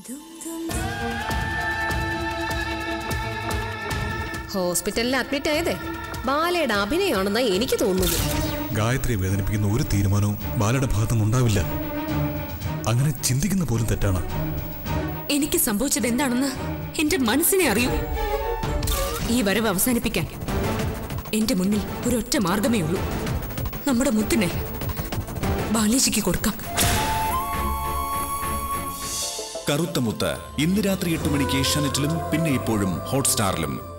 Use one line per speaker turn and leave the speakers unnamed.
ഹോസ്പിറ്റലിൽ അഡ്മിറ്റ് ആയതേ ബാലയുടെ അഭിനയമാണെന്നാ എനിക്ക് തോന്നുന്നത്
ഗായത്രിയെ വേദനിപ്പിക്കുന്ന ഒരു തീരുമാനവും ബാലയുടെ ഭാഗത്തുനിന്ന് ഉണ്ടാവില്ല അങ്ങനെ ചിന്തിക്കുന്ന പോലും തെറ്റാണ്
എനിക്ക് സംഭവിച്ചത് എന്താണെന്ന് എന്റെ മനസ്സിനെ അറിയൂ ഈ വരവ് അവസാനിപ്പിക്കാൻ എന്റെ മുന്നിൽ ഒരൊറ്റ മാർഗമേ ഉള്ളൂ നമ്മുടെ മുത്തിനെ ബാലേജിക്ക് കൊടുക്കാം
കറുത്ത മുത്ത് ഇന്ന് രാത്രി എട്ട് മണിക്ക് ഏഷ്യാനെറ്റിലും പിന്നെ ഇപ്പോഴും ഹോട്ട്സ്റ്റാറിലും